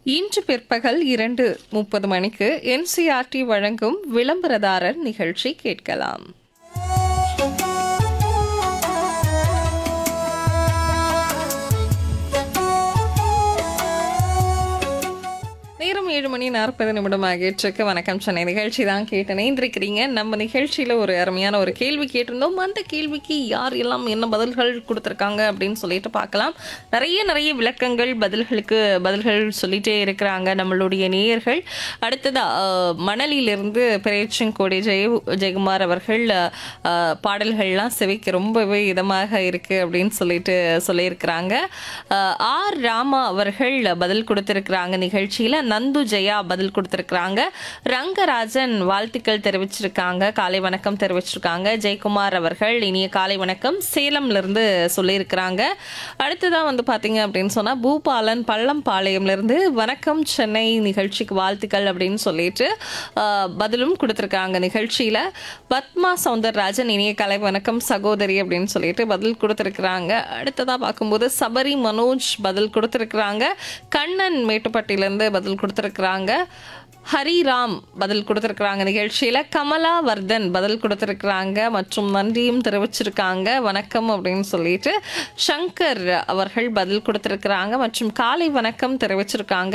இன்று பிற்பகல் இரண்டு முப்பது மணிக்கு என்சிஆர்டி வழங்கும் விளம்பரதாரர் நிகழ்ச்சி கேட்கலாம் நேரம் ஏழு மணி நாற்பது நிமிடம் ஆகிட்டுருக்கு வணக்கம் சென்னை நிகழ்ச்சி தான் கேட்டு இணைந்திருக்கிறீங்க நம்ம நிகழ்ச்சியில் ஒரு அருமையான ஒரு கேள்வி கேட்டிருந்தோம் அந்த கேள்விக்கு யார் எல்லாம் என்ன பதில்கள் கொடுத்துருக்காங்க அப்படின்னு சொல்லிட்டு பார்க்கலாம் நிறைய நிறைய விளக்கங்கள் பதில்களுக்கு பதில்கள் சொல்லிட்டே இருக்கிறாங்க நம்மளுடைய நேயர்கள் அடுத்ததா அஹ், மணலியிலிருந்து பிரேச்சங்கோடி ஜெய ஜெயக்குமார் அவர்கள் அஹ், பாடல்கள்லாம் செவிக்கு ரொம்பவே இதமாக இருக்கு அப்படின்னு சொல்லிட்டு சொல்லியிருக்கிறாங்க அஹ், ஆர் ராமா அவர்கள் பதில் கொடுத்திருக்கிறாங்க நிகழ்ச்சியில நந்து ஜெயா பதில் கொடுத்திருக்கிறாங்க ரங்கராஜன் வாழ்த்துக்கள் தெரிவிச்சிருக்காங்க காலை வணக்கம் தெரிவிச்சிருக்காங்க ஜெயக்குமார் அவர்கள் இனிய காலை வணக்கம் சேலம்ல இருந்து சொல்லியிருக்கிறாங்க அடுத்ததான் வந்து பாத்தீங்க அப்படின்னு சொன்னா பூபாலன் பள்ளம்பாளையம்ல இருந்து வணக்கம் சென்னை நிகழ்ச்சிக்கு வாழ்த்துக்கள் அப்படின்னு சொல்லிட்டு அஹ், பதிலும் கொடுத்திருக்காங்க நிகழ்ச்சியில பத்மா சவுந்தரராஜன் இனிய கலை வணக்கம் சகோதரி அப்படின்னு சொல்லிட்டு பதில் கொடுத்திருக்கிறாங்க அடுத்ததா பார்க்கும்போது சபரி மனோஜ் பதில் கொடுத்திருக்கிறாங்க கண்ணன் மேட்டுப்பட்டியிலேருந்து பதில் கொடுத்திருக்கிறாங்க ஹரிராம் பதில் கொடுத்திருக்கிறாங்க நிகழ்ச்சியில கமலா வர்தன் பதில் கொடுத்திருக்கிறாங்க மற்றும் நன்றியும் தெரிவிச்சிருக்காங்க வணக்கம் அப்படின்னு சொல்லிட்டு சங்கர் அவர்கள் பதில் கொடுத்திருக்கிறாங்க மற்றும் காலை வணக்கம் தெரிவிச்சிருக்காங்க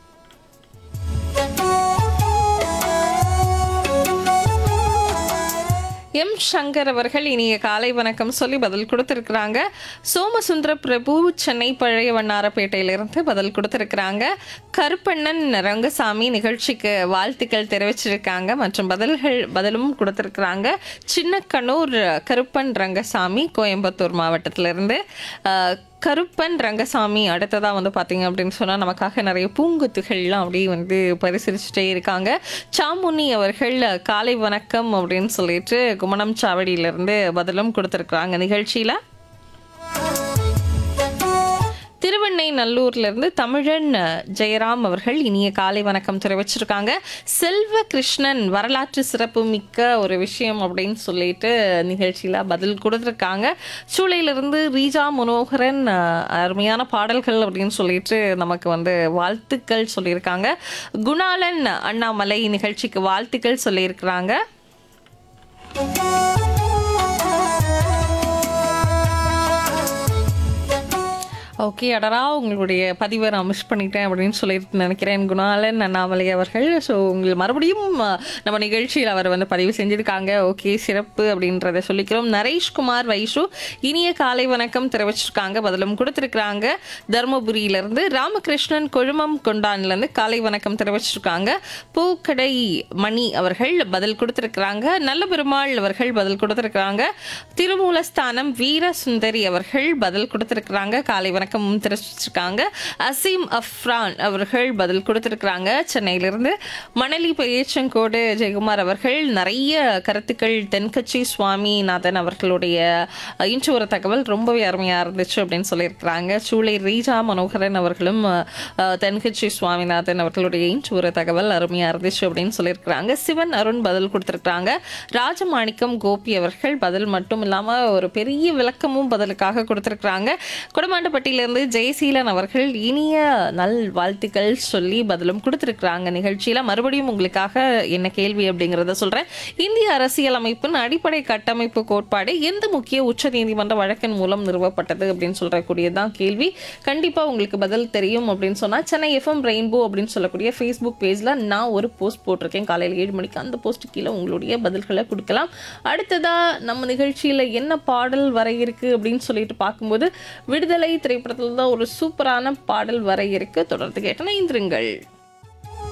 எம் சங்கர் அவர்கள் இனிய காலை வணக்கம் சொல்லி பதில் கொடுத்திருக்கிறாங்க சோமசுந்தர பிரபு சென்னை பழைய வண்ணாரப்பேட்டையிலிருந்து பதில் கொடுத்திருக்கிறாங்க கருப்பண்ணன் ரங்கசாமி நிகழ்ச்சிக்கு வாழ்த்துக்கள் தெரிவிச்சிருக்காங்க மற்றும் பதில்கள் பதிலும் கொடுத்திருக்கிறாங்க சின்னக்கண்ணூர் கருப்பன் ரங்கசாமி கோயம்புத்தூர் மாவட்டத்திலிருந்து அஹ், கருப்பன் ரங்கசாமி அடுத்ததாக வந்து பார்த்தீங்க அப்படின்னு சொன்னால் நமக்காக நிறைய பூங்குத்துகள்லாம் அப்படியே வந்து பரிசீலிச்சுட்டே இருக்காங்க சாமுனி அவர்கள் காலை வணக்கம் அப்படின்னு சொல்லிட்டு குமணம் சாவடியிலிருந்து பதிலும் கொடுத்துருக்குறாங்க நிகழ்ச்சியில் திருவெண்ணை நல்லூர்ல இருந்து தமிழன் ஜெயராம் அவர்கள் இனிய காலை வணக்கம் தெரிவிச்சிருக்காங்க செல்வ கிருஷ்ணன் வரலாற்று சிறப்பு மிக்க ஒரு விஷயம் அப்படின்னு சொல்லிட்டு நிகழ்ச்சியில பதில் கொடுத்துருக்காங்க சூளையிலிருந்து ரீஜா மனோகரன் அஹ், அருமையான பாடல்கள் அப்படின்னு சொல்லிட்டு நமக்கு வந்து வாழ்த்துக்கள் சொல்லியிருக்காங்க குணாலன் அண்ணாமலை நிகழ்ச்சிக்கு வாழ்த்துக்கள் சொல்லியிருக்கிறாங்க ஓகே அடரா உங்களுடைய பதிவை நான் மிஸ் பண்ணிட்டேன் அப்படின்னு சொல்லிட்டு நினைக்கிறேன் குணாலன் அண்ணாமலை அவர்கள் ஸோ உங்கள் மறுபடியும் அஹ், நம்ம நிகழ்ச்சியில் அவர் வந்து பதிவு செஞ்சுருக்காங்க ஓகே சிறப்பு அப்படின்றத சொல்லிக்கிறோம் நரேஷ்குமார் வைஷு இனிய காலை வணக்கம் தெரிவிச்சிருக்காங்க பதிலும் கொடுத்துருக்குறாங்க தருமபுரியிலேருந்து ராமகிருஷ்ணன் கொழுமம் கொண்டான்லேருந்து காலை வணக்கம் தெரிவிச்சிருக்காங்க பூக்கடை மணி அவர்கள் பதில் கொடுத்துருக்குறாங்க நல்ல பெருமாள் அவர்கள் பதில் கொடுத்துருக்குறாங்க திருமூலஸ்தானம் வீர சுந்தரி அவர்கள் பதில் கொடுத்துருக்குறாங்க காலை வணக்கம் தெரிவிச்சிருக்காங்க அசீம் அஃப்ரான் அவர்கள் பதில் கொடுத்துருக்குறாங்க சென்னையிலிருந்து மணலி பேச்சங்கோடு ஜெயக்குமார் அவர்கள் நிறைய கருத்துக்கள் தென்கட்சி சுவாமிநாதன் அவர்களுடைய அஹ், இன்று ஒரு தகவல் ரொம்பவே அருமையாக இருந்துச்சு அப்படின்னு சொல்லியிருக்கிறாங்க சூளை ரீஜா மனோகரன் அவர்களும் அஹ், அஹ், தென்கட்சி சுவாமிநாதன் அவர்களுடைய இன்று ஒரு தகவல் அருமையாக இருந்துச்சு அப்படின்னு சொல்லியிருக்கிறாங்க சிவன் அருண் பதில் கொடுத்துருக்குறாங்க ராஜமாணிக்கம் கோபி அவர்கள் பதில் மட்டும் இல்லாமல் ஒரு பெரிய விளக்கமும் பதிலுக்காக கொடுத்துருக்குறாங்க குடமாண்டப்பட்டியிலிருந்து ஜெயசீலன் அவர்கள் இனிய நல் வாழ்த்துக்கள் சொல்லி பதிலும் கொடுத்துருக்குறாங்க நிகழ்ச்சியில் மறுபடியும் உங்களுக்காக என்ன கேள்வி அப்படிங்கிறத சொல்கிறேன் இந்திய அரசியலமைப்பின் அடிப்படை கட்டமைப்பு கோட்பாடு எந்த முக்கிய உச்ச நீதிமன்ற வழக்கின் மூலம் நிறுவப்பட்டது அப்படின்னு சொல்லக்கூடியதான் கேள்வி கண்டிப்பாக உங்களுக்கு பதில் தெரியும் அப்படின்னு சொன்னால் சென்னை எஃப்எம் ரெயின்போ அப்படின்னு சொல்லக்கூடிய ஃபேஸ்புக் பேஜில் நான் ஒரு போஸ்ட் போட்டிருக்கேன் காலையில் ஏழு மணிக்கு அந்த போஸ்ட் கீழே உங்களுடைய பதில்களை கொடுக்கலாம் அடுத்ததாக நம்ம நிகழ்ச்சியில் என்ன பாடல் வர இருக்கு அப்படின்னு சொல்லிட்டு பார்க்கும்போது விடுதலை திரைப்படத்தில் தான் ஒரு சூப்பரான பாடல் வர இருக்கு தொடர்ந்து கேட்டன இந்திருங்கள்